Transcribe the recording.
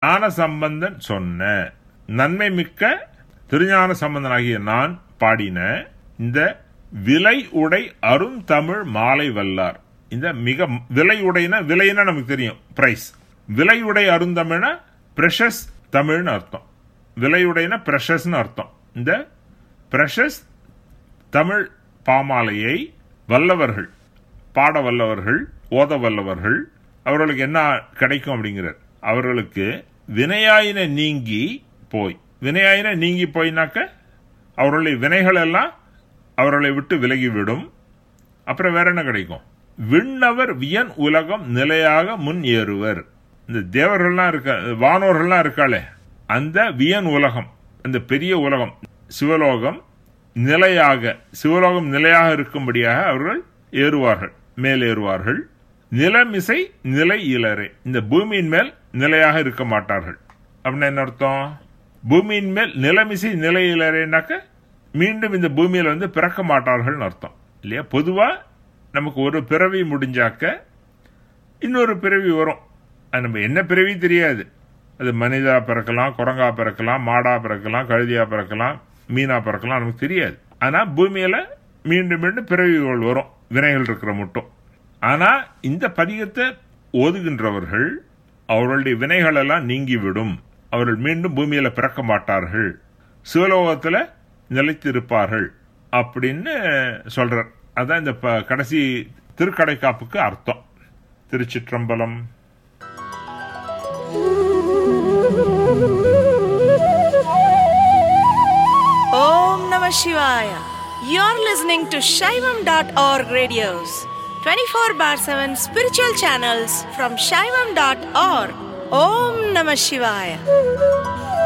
ஞான சம்பந்தன் சொன்ன நன்மை மிக்க திருஞான சம்பந்தனாகிய நான் பாடின இந்த விலை உடை அருந்தமிழ் மாலை வல்லார் இந்த மிக விலை உடைனா விலைன்னா நமக்கு தெரியும் பிரைஸ் விலை உடை அருந்தமிழ்னா பிரஷஸ் தமிழ்னு அர்த்தம் விலை உடைனா பிரஷஸ்னு அர்த்தம் இந்த பிரஷஸ் தமிழ் பாமாலையை வல்லவர்கள் பாட வல்லவர்கள் ஓத வல்லவர்கள் அவர்களுக்கு என்ன கிடைக்கும் அப்படிங்கிறார் அவர்களுக்கு வினையாயின நீங்கி போய் வினையாயின நீங்கி போயினாக்க அவர்களுடைய வினைகள் எல்லாம் அவர்களை விட்டு விலகிவிடும் அப்புறம் வேற என்ன கிடைக்கும் விண்ணவர் வியன் உலகம் நிலையாக முன் ஏறுவர் இந்த தேவர்கள்லாம் இருக்க வானோர்கள்லாம் இருக்காளே அந்த வியன் உலகம் அந்த பெரிய உலகம் சிவலோகம் நிலையாக சிவலோகம் நிலையாக இருக்கும்படியாக அவர்கள் ஏறுவார்கள் மேலேறுவார்கள் நிலமிசை நிலை இலரே இந்த பூமியின் மேல் நிலையாக இருக்க மாட்டார்கள் அப்படின்னா என்ன அர்த்தம் பூமியின் மேல் நிலமிசை நிலை இலரேனாக்க மீண்டும் இந்த பூமியில வந்து பிறக்க மாட்டார்கள்னு அர்த்தம் இல்லையா பொதுவா நமக்கு ஒரு பிறவி முடிஞ்சாக்க இன்னொரு பிறவி வரும் அது நம்ம என்ன பிறவி தெரியாது அது மனிதா பிறக்கலாம் குரங்கா பிறக்கலாம் மாடா பிறக்கலாம் கழுதியா பிறக்கலாம் மீனா பிறக்கலாம் நமக்கு தெரியாது ஆனா பூமியில மீண்டும் மீண்டும் பிறவிகள் வரும் வினைகள் இருக்கிற மட்டும் ஆனா இந்த பதிகத்தை ஓதுகின்றவர்கள் அவர்களுடைய வினைகள் எல்லாம் நீங்கிவிடும் அவர்கள் மீண்டும் பூமியில பிறக்க மாட்டார்கள் சிவலோகத்துல நிலைத்திருப்பார்கள் அப்படின்னு சொல்றார் அதான் இந்த ப- கடைசி திருக்கடைக்காப்புக்கு அர்த்தம் திருச்சிற்றம்பலம் Om Namah Shivaya. You're listening to Shaivam.org radios, 24 bar 7 spiritual channels from Shaivam.org. Om Namah Shivaya.